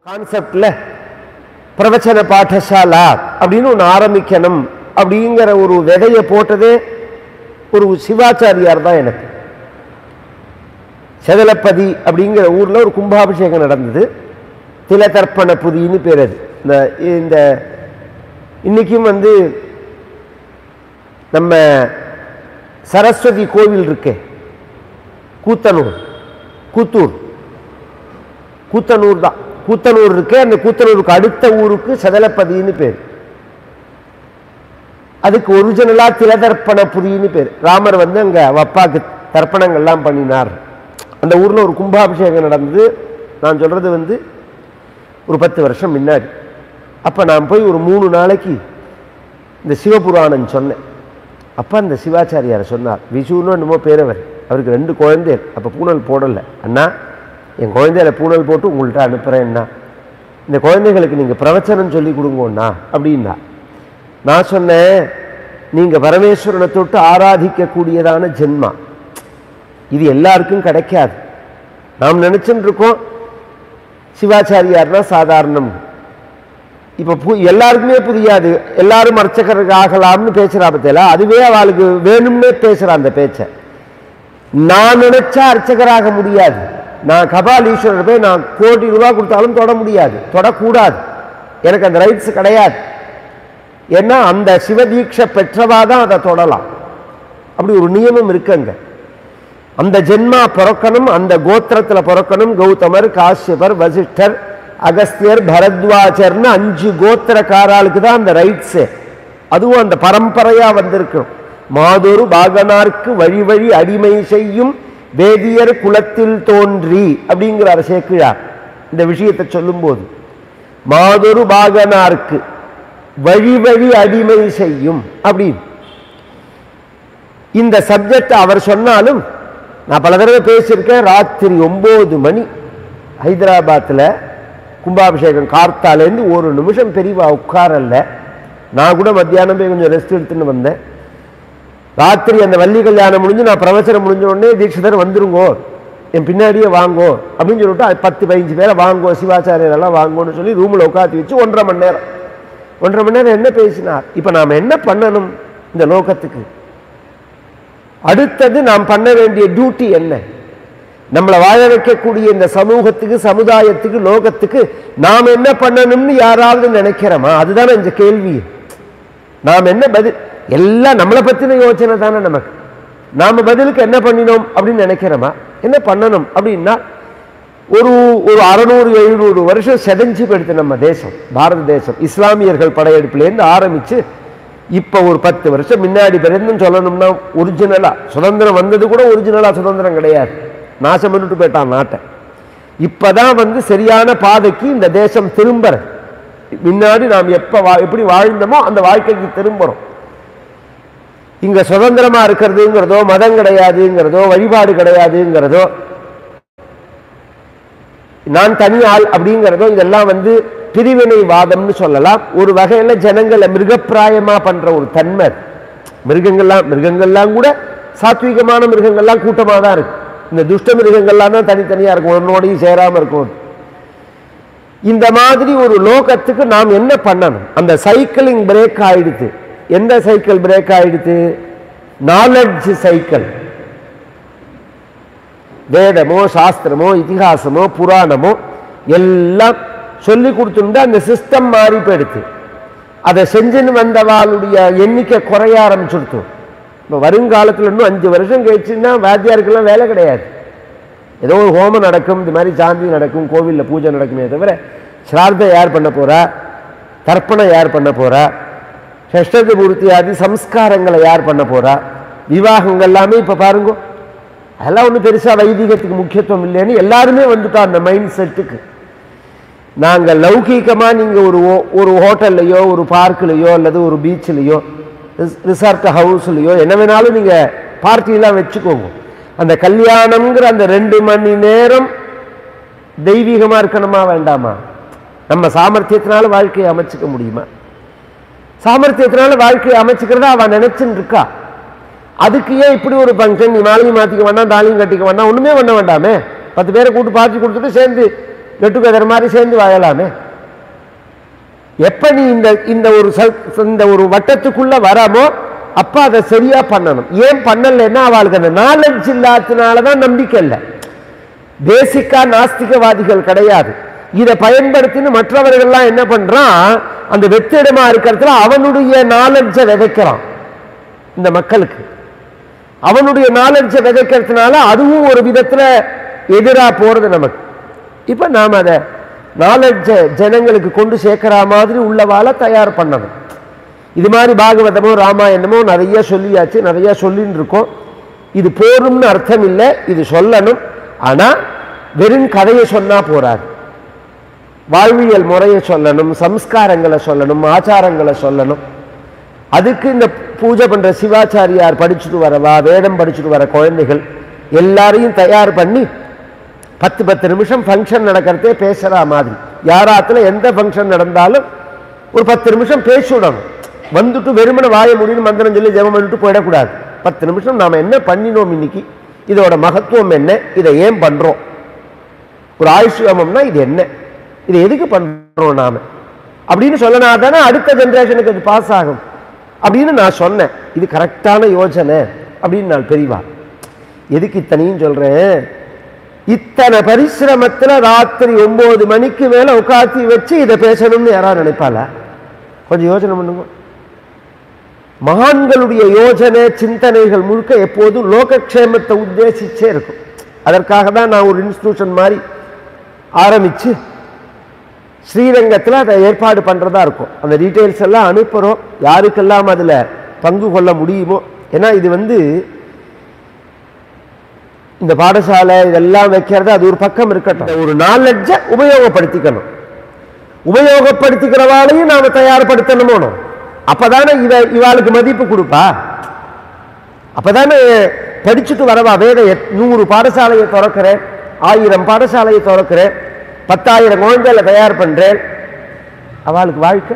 கான்செப்ட்ல பிரவச்சன பாடசாலா அப்படின்னு ஒன்று ஆரம்பிக்கணும் அப்படிங்கிற ஒரு விதையை போட்டதே ஒரு சிவாச்சாரியார் தான் எனக்கு செதலப்பதி அப்படிங்கிற ஊரில் ஒரு கும்பாபிஷேகம் நடந்தது திலதர்ப்பண புதின்னு பேர் அது இந்த இந்த இன்னைக்கும் வந்து நம்ம சரஸ்வதி கோவில் இருக்கே கூத்தனூர் கூத்தூர் கூத்தனூர் தான் கூத்தனூர் இருக்கு அந்த கூத்தனூருக்கு அடுத்த ஊருக்கு சதலப்பதின்னு பேர் அதுக்கு ஒரிஜினலா திலதர்ப்பண புரின்னு பேர் ராமர் வந்து அங்க அவ அப்பாவுக்கு தர்ப்பணங்கள்லாம் பண்ணினார் அந்த ஊர்ல ஒரு கும்பாபிஷேகம் நடந்தது நான் சொல்றது வந்து ஒரு பத்து வருஷம் முன்னாடி அப்ப நான் போய் ஒரு மூணு நாளைக்கு இந்த சிவபுராணம் சொன்னேன் அப்ப அந்த சிவாச்சாரியார் சொன்னார் விசுன்னு என்னமோ பேரவர் அவருக்கு ரெண்டு குழந்தை அப்ப பூனல் போடலை அண்ணா என் குழந்தையில பூனல் போட்டு உங்கள்கிட்ட அனுப்புறேன்னா இந்த குழந்தைகளுக்கு நீங்க பிரவச்சனம் சொல்லி கொடுங்கண்ணா அப்படின்னா நான் சொன்னேன் நீங்க பரமேஸ்வரனை தொட்டு ஆராதிக்கக்கூடியதான ஜென்மா இது எல்லாருக்கும் கிடைக்காது நாம் நினைச்சுட்டு இருக்கோம் சிவாச்சாரியார்னா சாதாரணம் இப்ப பு எல்லாருக்குமே புரியாது எல்லாரும் அர்ச்சகருக்கு ஆகலாம்னு பேசுறா பத்தியில அதுவே அவளுக்கு வேணும்னே பேசுறா அந்த பேச்சை நான் நினைச்சா அர்ச்சகராக முடியாது நான் கபாலீஸ்வரர் போய் நான் கோடி ரூபாய் கொடுத்தாலும் தொட முடியாது தொடக்கூடாது எனக்கு அந்த ரைட்ஸ் கிடையாது ஏன்னா அந்த சிவதீட்சை பெற்றவா தான் அதை தொடலாம் அப்படி ஒரு நியமம் இருக்குங்க அந்த ஜென்மா பிறக்கணும் அந்த கோத்திரத்துல பிறக்கணும் கௌதமர் காசியபர் வசிஷ்டர் அகஸ்தியர் பரத்வாஜர்னு அஞ்சு கோத்திரக்காராளுக்கு தான் அந்த ரைட்ஸு அதுவும் அந்த பரம்பரையா வந்திருக்கும் மாதொரு பாகனார்க்கு வழி வழி அடிமை செய்யும் வேதியர் குலத்தில் தோன்றி அப்படிங்கிறார் சேக்கிழார் இந்த விஷயத்தை சொல்லும்போது மாதொரு பாகனார்க்கு வழி வழி அடிமை செய்யும் அப்படின்னு இந்த சப்ஜெக்ட் அவர் சொன்னாலும் நான் பல தடவை பேசியிருக்கேன் ராத்திரி ஒன்பது மணி ஹைதராபாத்தில் கும்பாபிஷேகம் கார்த்தாலேருந்து ஒரு நிமிஷம் பெரியவா உட்காரல்ல நான் கூட மத்தியானம் போய் கொஞ்சம் ரெஸ்ட் எடுத்துன்னு வந்தேன் ராத்திரி அந்த வள்ளி கல்யாணம் முடிஞ்சு நான் பிரவச்சனம் முடிஞ்ச உடனே தீட்சிதர் வந்துருங்கோ என் பின்னாடியே வாங்கோ அப்படின்னு சொல்லிட்டு அது பத்து பதினஞ்சு பேரை வாங்கோ சிவாச்சாரியர் எல்லாம் வாங்கோன்னு சொல்லி ரூமில் உட்காந்து வச்சு ஒன்றரை மணி நேரம் ஒன்றரை மணி நேரம் என்ன பேசினார் இப்போ நாம் என்ன பண்ணணும் இந்த லோகத்துக்கு அடுத்தது நாம் பண்ண வேண்டிய டியூட்டி என்ன நம்மளை வாழ வைக்கக்கூடிய இந்த சமூகத்துக்கு சமுதாயத்துக்கு லோகத்துக்கு நாம் என்ன பண்ணணும்னு யாராவது நினைக்கிறோமா அதுதானே இந்த கேள்வி நாம் என்ன பதில் எல்லாம் நம்மளை பற்றின யோசனை தானே நமக்கு நாம் பதிலுக்கு என்ன பண்ணினோம் அப்படின்னு நினைக்கிறோமா என்ன பண்ணணும் அப்படின்னா ஒரு ஒரு அறநூறு எழுநூறு வருஷம் செதஞ்சு போயிடுத்து நம்ம தேசம் பாரத தேசம் இஸ்லாமியர்கள் படையெடுப்புலேருந்து ஆரம்பித்து இப்போ ஒரு பத்து வருஷம் முன்னாடி பிறந்தும் சொல்லணும்னா ஒரிஜினலாக சுதந்திரம் வந்தது கூட ஒரிஜினலாக சுதந்திரம் கிடையாது நாசம் பண்ணிட்டு போயிட்டான் நாட்டை இப்பதான் வந்து சரியான பாதைக்கு இந்த தேசம் திரும்புற முன்னாடி நாம் எப்ப வா எப்படி வாழ்ந்தோமோ அந்த வாழ்க்கைக்கு திரும்புறோம் இங்க சுதந்திரமா இருக்கிறதுங்கிறதோ மதம் கிடையாதுங்கிறதோ வழிபாடு கிடையாதுங்கிறதோ நான் தனி ஆள் அப்படிங்கிறதோ இதெல்லாம் வந்து பிரிவினைவாதம்னு சொல்லலாம் ஒரு வகையில ஜனங்களை மிருகப்பிராயமா பண்ற ஒரு தன்மை மிருகங்கள்லாம் மிருகங்கள்லாம் கூட சாத்விகமான மிருகங்கள்லாம் கூட்டமாக தான் இருக்கு இந்த துஷ்ட மிருகங்கள்லாம் தான் தனித்தனியா இருக்கும் ஒன்னோடையும் சேராம இருக்கும் இந்த மாதிரி ஒரு லோகத்துக்கு நாம் என்ன பண்ணணும் அந்த சைக்கிளிங் பிரேக் ஆயிடுத்து எந்த சைக்கிள் பிரேக் ஆயிடுத்து நாலெட்ஜ் சைக்கிள் வேதமோ சாஸ்திரமோ இதிகாசமோ புராணமோ எல்லாம் சொல்லி கொடுத்துட்டு அந்த சிஸ்டம் மாறி போயிடுத்து அதை செஞ்சுன்னு வந்தவாளுடைய எண்ணிக்கை குறைய ஆரம்பிச்சுடுத்து இப்போ வருங்காலத்தில் இன்னும் அஞ்சு வருஷம் கழிச்சுன்னா வாத்தியாருக்கெல்லாம் வேலை கிடையாது ஏதோ ஒரு ஹோமம் நடக்கும் இந்த மாதிரி சாந்தி நடக்கும் கோவிலில் பூஜை நடக்குமே தவிர சிரார்த்தம் யார் பண்ண போறா தர்ப்பணம் யார் பண்ண போறா ஷஷ்டதி பூர்த்தி ஆதி சம்ஸ்காரங்களை யார் பண்ண போறா விவாகங்கள் எல்லாமே இப்போ பாருங்க அதெல்லாம் ஒன்றும் பெருசாக வைதிகத்துக்கு முக்கியத்துவம் இல்லைன்னு எல்லாருமே வந்துட்டோம் அந்த மைண்ட் செட்டுக்கு நாங்கள் லௌகீகமாக நீங்கள் ஒரு ஓ- ஒரு ஹோட்டல்லையோ ஒரு பார்க்லையோ அல்லது ஒரு பீச்லேயோ ரிசார்ட் ஹவுஸ்லையோ என்ன வேணாலும் நீங்கள் பார்ட்டிலாம் வச்சுக்கோங்க அந்த கல்யாணம்ங்கிற அந்த ரெண்டு மணி நேரம் தெய்வீகமாக இருக்கணுமா வேண்டாமா நம்ம சாமர்த்தியத்தினால வாழ்க்கையை அமைச்சுக்க முடியுமா சாமர்த்தியத்தினால வாழ்க்கையை அமைச்சுக்கிறதா அவன் நினைச்சுன்னு இருக்கா அதுக்கு ஏன் இப்படி ஒரு ஃபங்க்ஷன் நீ மாலையும் மாற்றிக்க வேண்டாம் தாலியும் கட்டிக்க வேண்டாம் ஒன்றுமே பண்ண வேண்டாமே பத்து பேரை கூட்டு பார்த்து கொடுத்துட்டு சேர்ந்து கெட்டுக்கதர் மாதிரி சேர்ந்து வாழலாமே எப்ப நீ இந்த இந்த ஒரு ச- இந்த ஒரு வட்டத்துக்குள்ள வராமோ அப்ப அதை சரியா பண்ணணும் ஏன் பண்ணலைன்னா அவளுக்கு அந்த நாலெட்ஜ் இல்லாததுனால தான் நம்பிக்கை இல்லை பேசிக்கா நாஸ்திகவாதிகள் கிடையாது இதை பயன்படுத்தின்னு மற்றவர்கள்லாம் என்ன பண்றான் அந்த வெற்றிடமா இருக்கிறதுல அவனுடைய நாலெட்ஜை விதைக்கிறான் இந்த மக்களுக்கு அவனுடைய நாலெட்ஜை விதைக்கிறதுனால அதுவும் ஒரு விதத்துல எதிரா போறது நமக்கு இப்ப நாம அதை நாலெட்ஜை ஜனங்களுக்கு கொண்டு சேர்க்கிற மாதிரி உள்ளவால தயார் பண்ணணும் இது மாதிரி பாகவதமோ ராமாயணமோ நிறைய சொல்லியாச்சு நிறைய சொல்லின்னு இருக்கோம் இது போரும்னு அர்த்தம் இல்லை இது சொல்லணும் ஆனா வெறும் கதையை சொன்னா போறாது வாழ்வியல் முறையை சொல்லணும் சம்ஸ்காரங்களை சொல்லணும் ஆச்சாரங்களை சொல்லணும் அதுக்கு இந்த பூஜை பண்ற சிவாச்சாரியார் படிச்சுட்டு வரவா வேதம் படிச்சுட்டு வர குழந்தைகள் எல்லாரையும் தயார் பண்ணி பத்து பத்து நிமிஷம் ஃபங்க்ஷன் நடக்கிறதே பேசுற மாதிரி யாராத்துல எந்த ஃபங்க்ஷன் நடந்தாலும் ஒரு பத்து நிமிஷம் பேசிவிடணும் வந்துட்டு வெறுமனை வாய முடியும் மந்திரம் சொல்லி ஜெபம் பண்ணிட்டு போயிடக்கூடாது பத்து நிமிஷம் நாம என்ன பண்ணினோம் இன்னைக்கு இதோட மகத்துவம் என்ன இதை ஏன் பண்றோம் ஒரு ஆயுஷ்யோமம்னா இது என்ன இது எதுக்கு பண்றோம் நாம அப்படின்னு சொல்லனா தானே அடுத்த ஜென்ரேஷனுக்கு அது பாஸ் ஆகும் அப்படின்னு நான் சொன்னேன் இது கரெக்டான யோசனை அப்படின்னு நான் பெரியவா எதுக்கு இத்தனையும் சொல்றேன் இத்தனை பரிசிரமத்துல ராத்திரி ஒன்பது மணிக்கு மேல உட்காத்தி வச்சு இதை பேசணும்னு யாராவது நினைப்பாளா கொஞ்சம் யோசனை பண்ணுங்க மகான்களுடைய யோசனை சிந்தனைகள் முழுக்க எப்போதும் லோகக்ஷேமத்தை உத்தேசிச்சே இருக்கும் அதற்காக தான் நான் ஒரு இன்ஸ்டிடியூஷன் மாதிரி ஆரம்பிச்சு ஸ்ரீரங்கத்தில் அதை ஏற்பாடு பண்ணுறதா இருக்கும் அந்த டீட்டெயில்ஸ் எல்லாம் அனுப்புகிறோம் யாருக்கெல்லாம் அதில் பங்கு கொள்ள முடியுமோ ஏன்னா இது வந்து இந்த பாடசாலை இதெல்லாம் வைக்கிறது அது ஒரு பக்கம் இருக்கட்டும் இந்த ஒரு நாலெட்ஜை உபயோகப்படுத்திக்கணும் உபயோகப்படுத்திக்கிறவாளையும் நாம தயார்படுத்தணுமோனும் அப்பதானே இவ இவாளுக்கு மதிப்பு கொடுப்பா அப்பதானே படிச்சுட்டு வரவா வேத எத்- நூறு பாடசாலையை திறக்கிறேன் ஆயிரம் பாடசாலையை திறக்கிறேன் பத்தாயிரம் குழந்தைகளை தயார் பண்றேன் அவளுக்கு வாழ்க்கை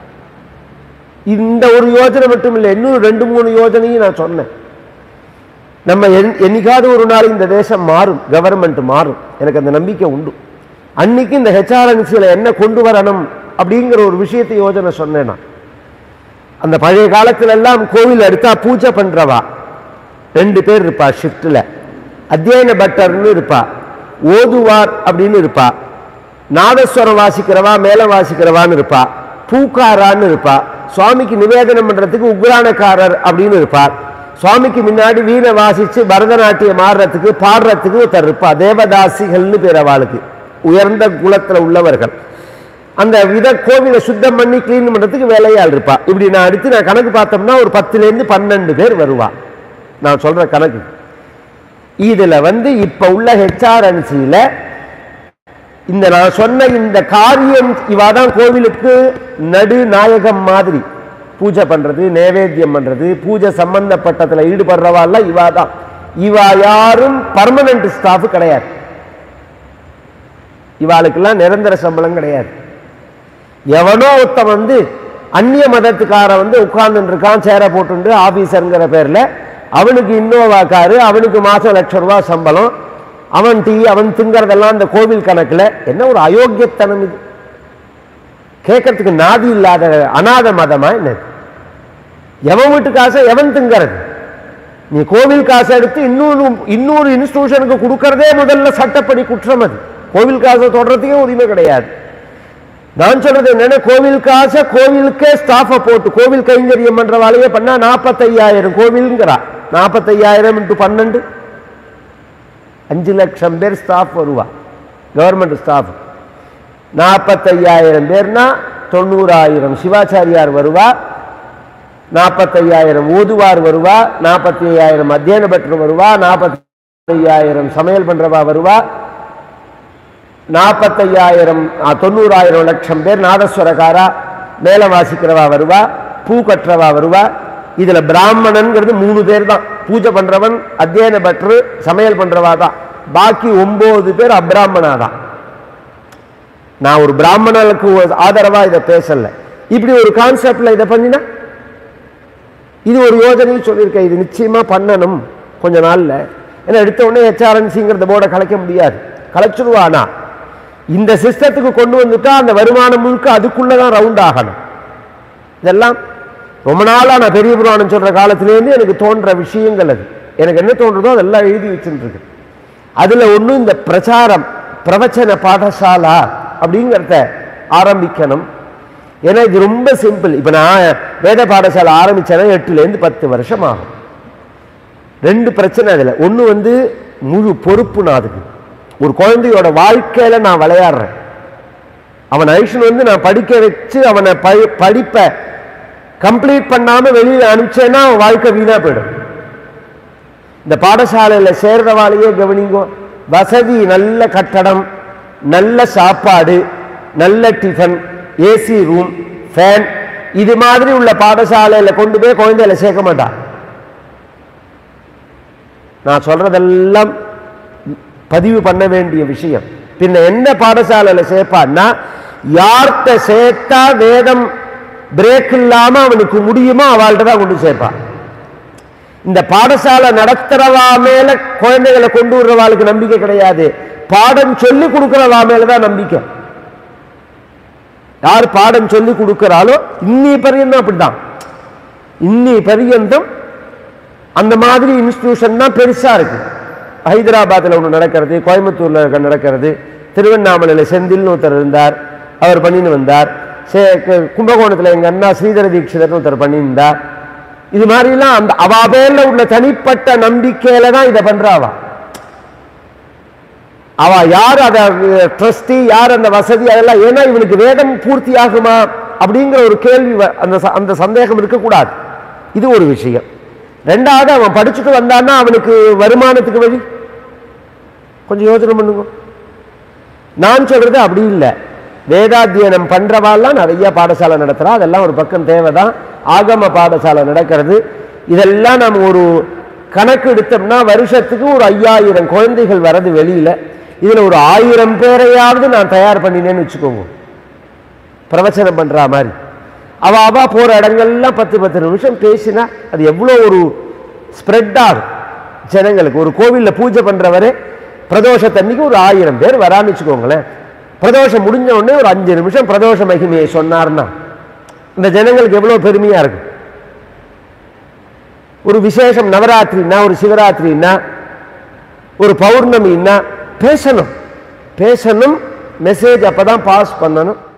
இந்த ஒரு யோஜனை மட்டும் இல்லை இன்னும் ரெண்டு மூணு யோஜனையும் நான் சொன்னேன் நம்ம என்- என்னைக்காவது ஒரு நாள் இந்த தேசம் மாறும் கவர்மெண்ட் மாறும் எனக்கு அந்த நம்பிக்கை உண்டு அன்னைக்கு இந்த ஹெச்ஆர்என்சியில் என்ன கொண்டு வரணும் அப்படிங்கிற ஒரு விஷயத்தை யோஜனை சொன்னேன் நான் அந்த பழைய காலத்துல எல்லாம் கோவில் எடுத்தா பூஜை பண்றவா ரெண்டு பேர் இருப்பா ஷிஃப்ட்ல அத்தியன பட்டர்னு இருப்பா ஓதுவார் அப்படின்னு இருப்பா நாதஸ்வரம் வாசிக்கிறவா மேல வாசிக்கிறவான்னு இருப்பா பூக்காரான்னு இருப்பா சுவாமிக்கு நிவேதனம் பண்றதுக்கு உக்ரானக்காரர் அப்படின்னு இருப்பார் சுவாமிக்கு முன்னாடி வீணை வாசிச்சு பரதநாட்டியம் ஆடுறதுக்கு பாடுறதுக்கு ஒருத்தர் இருப்பா தேவதாசிகள்னு பேர் அவளுக்கு உயர்ந்த குலத்துல உள்ளவர்கள் அந்த வித கோவிலை சுத்தம் பண்ணி க்ளீன் பண்றதுக்கு வேலையாள் இருப்பா இப்படி நான் அடுத்து நான் கணக்கு பார்த்தோம்னா ஒரு பத்துல இருந்து பன்னெண்டு பேர் வருவா நான் சொல்ற கணக்கு இதுல வந்து இப்ப உள்ள ஹெச்ஆர்என்சியில இந்த நான் சொன்ன இந்த காரியம் இவா தான் கோவிலுக்கு நடு நாயகம் மாதிரி பூஜை பண்றது நேவேத்தியம் பண்றது பூஜை சம்பந்தப்பட்டதுல ஈடுபடுறவாள்லாம் இவா தான் இவா யாரும் பர்மனன்ட் ஸ்டாஃப் கிடையாது இவாளுக்கெல்லாம் நிரந்தர சம்பளம் கிடையாது எவனோ ஒருத்தன் வந்து அந்நிய மதத்துக்கார வந்து உட்கார்ந்துட்டு இருக்கான் சேர போட்டுண்டு ஆபீசருங்கிற பேர்ல அவனுக்கு இன்னோவா காரு அவனுக்கு மாசம் லட்சம் ரூபாய் சம்பளம் அவன் டீ அவன் திங்கிறதெல்லாம் அந்த கோவில் கணக்குல என்ன ஒரு அயோக்கியத்தனம் இது கேட்கறதுக்கு நாதி இல்லாத அநாத மதமா என்ன இது? எவன் வீட்டு காசை எவன் திங்கிறது நீ கோவில் காசை எடுத்து இன்னொரு இன்னொரு இன்ஸ்டிடியூஷனுக்கு கொடுக்கறதே முதல்ல சட்டப்படி குற்றம் அது கோவில் காசை தொடர்றதுக்கே உரிமை கிடையாது நான் சொல்றது என்னன்னா கோவில் காசை கோவிலுக்கே ஸ்டாஃபை போட்டு கோவில் கைங்கரியம் பண்ற வேலையை பண்ணா நாற்பத்தையாயிரம் கோவிலுங்கிறா நாற்பத்தையாயிரம் இன்ட்டு பன்னெண்டு அஞ்சு லட்சம் பேர் ஸ்டாஃப் வருவா கவர்மெண்ட் ஸ்டாஃப் நாற்பத்தையாயிரம் பேர்னா தொண்ணூறாயிரம் சிவாச்சாரியார் வருவா நாற்பத்தையாயிரம் ஓதுவார் வருவா நாற்பத்தி ஐயாயிரம் அத்தியன பற்று வருவா நாற்பத்தி ஐயாயிரம் சமையல் பண்றவா வருவா நாற்பத்தையாயிரம் தொண்ணூறாயிரம் லட்சம் பேர் நாதஸ்வரக்காரா மேல வாசிக்கிறவா வருவா பூ கட்டுறவா வருவா இதுல பிராமணன்கிறது மூணு பேர் தான் பூஜை பண்றவன் அத்தியன பற்று சமையல் பண்றவா தான் பாக்கி ஒன்பது பேர் அப்ராமணா தான் நான் ஒரு பிராமணனுக்கு ஒரு ஆதரவா இதை பேசல இப்படி ஒரு கான்செப்ட்ல இதை பண்ணினா இது ஒரு யோஜனையும் சொல்லியிருக்கேன் இது நிச்சயமா பண்ணணும் கொஞ்ச நாள்ல ஏன்னா எடுத்த உடனே ஹெச்ஆர்என்சிங்கிறத போர்டை கலைக்க முடியாது கலைச்சிருவானா இந்த சிஸ்டத்துக்கு கொண்டு வந்துட்டா அந்த வருமானம் முழுக்க அதுக்குள்ளதான் ரவுண்ட் ஆகணும் இதெல்லாம் ரொம்ப நாளா நான் பெரிய புராணம் சொல்ற காலத்திலேருந்து எனக்கு தோன்ற விஷயங்கள் அது எனக்கு என்ன தோன்றதோ அதெல்லாம் எழுதி வச்சுட்டு இருக்கு அதுல ஒண்ணு இந்த பிரச்சாரம் பிரவச்சன பாடசாலா அப்படிங்கிறத ஆரம்பிக்கணும் ஏன்னா இது ரொம்ப சிம்பிள் இப்ப நான் வேத பாடசாலை ஆரம்பிச்சேன்னா எட்டுல இருந்து பத்து வருஷம் ஆகும் ரெண்டு பிரச்சனை அதுல ஒண்ணு வந்து முழு பொறுப்பு நான் அதுக்கு ஒரு குழந்தையோட வாழ்க்கையில நான் விளையாடுறேன் அவன் ஐஷன் வந்து நான் படிக்க வச்சு அவனை படி படிப்பை கம்ப்ளீட் பண்ணாம வெளியில அனுப்பிச்சேன்னா அவன் வாழ்க்கை வீணா போயிடும் இந்த பாடசாலையில சேர்றவாளையே கவனிங்கோ வசதி நல்ல கட்டடம் நல்ல சாப்பாடு நல்ல டிஃபன் ஏசி ரூம் ஃபேன் இது மாதிரி உள்ள பாடசாலையில கொண்டு போய் குழந்தைகளை சேர்க்க மாட்டான் நான் சொல்றதெல்லாம் பதிவு பண்ண வேண்டிய விஷயம் பின்ன என்ன பாடசாலையில சேர்ப்பான்னா யார்கிட்ட சேர்த்தா வேதம் பிரேக் இல்லாம அவனுக்கு முடியுமோ அவள்கிட்ட தான் கொண்டு சேர்ப்பான் இந்த பாடசாலை நடத்துறவா மேல குழந்தைகளை கொண்டு வர்றவாளுக்கு நம்பிக்கை கிடையாது பாடம் சொல்லி கொடுக்கிறவா மேலதான் நம்பிக்கை யார் பாடம் சொல்லி கொடுக்கிறாளோ இன்னி பரியந்தம் அப்படிதான் இன்னி பரியந்தம் அந்த மாதிரி இன்ஸ்டிடியூஷன் தான் பெருசா இருக்கு ஹைதராபாத்தில் ஒன்று நடக்கிறது கோயம்புத்தூர்ல இருக்க நடக்கிறது திருவண்ணாமலையில் செந்தில்னு ஒருத்தர் இருந்தார் அவர் பண்ணின்னு வந்தார் சே- கு- கும்பகோணத்தில் எங்க அண்ணா ஸ்ரீதர தீட்சிதர்னு ஒருத்தர் பண்ணியிருந்தார் இது மாதிரிலாம் அந்த அவா பேர்ல உள்ள தனிப்பட்ட நம்பிக்கையில தான் இதை பண்றாவா அவ யார் அத ட்ரஸ்டி யார் அந்த வசதி அதெல்லாம் ஏன்னா இவனுக்கு வேதம் பூர்த்தி ஆகுமா அப்படிங்கிற ஒரு கேள்வி வ- அந்த ச- அந்த சந்தேகம் இருக்கக்கூடாது இது ஒரு விஷயம் ரெண்டாவது அவன் படிச்சுட்டு வந்தான்னா அவனுக்கு வருமானத்துக்கு வழி கொஞ்சம் யோசனை பண்ணுங்க நான் சொல்றது அப்படி இல்லை வேதாத்தியனம் பண்றவாள்லாம் நிறைய பாடசாலை நடத்துறா அதெல்லாம் ஒரு பக்கம் தேவைதான் ஆகம பாடசாலை நடக்கிறது இதெல்லாம் நம்ம ஒரு கணக்கு எடுத்தோம்னா வருஷத்துக்கு ஒரு ஐயாயிரம் குழந்தைகள் வரது வெளியில இதுல ஒரு ஆயிரம் பேரையாவது நான் தயார் பண்ணினேன்னு வச்சுக்கோங்க பிரவச்சனம் பண்ற மாதிரி அவ அவ போற இடங்கள்லாம் பத்து பத்து நிமிஷம் பேசினா அது எவ்வளோ ஒரு ஸ்ப்ரெட் ஆகும் ஜனங்களுக்கு ஒரு கோவில்ல பூஜை பண்றவரே பிரதோஷத்தன்னைக்கு ஒரு ஆயிரம் பேர் வரான்னு வச்சுக்கோங்களேன் பிரதோஷம் முடிஞ்ச உடனே ஒரு அஞ்சு நிமிஷம் பிரதோஷ மகிமையை சொன்னார்னா இந்த ஜனங்களுக்கு எவ்வளவு பெருமையா இருக்கு ஒரு விசேஷம் நவராத்திரின்னா ஒரு சிவராத்திரின்னா ஒரு பௌர்ணமின்னா பேசணும் பேசணும் மெசேஜ் அப்பதான் பாஸ் பண்ணணும்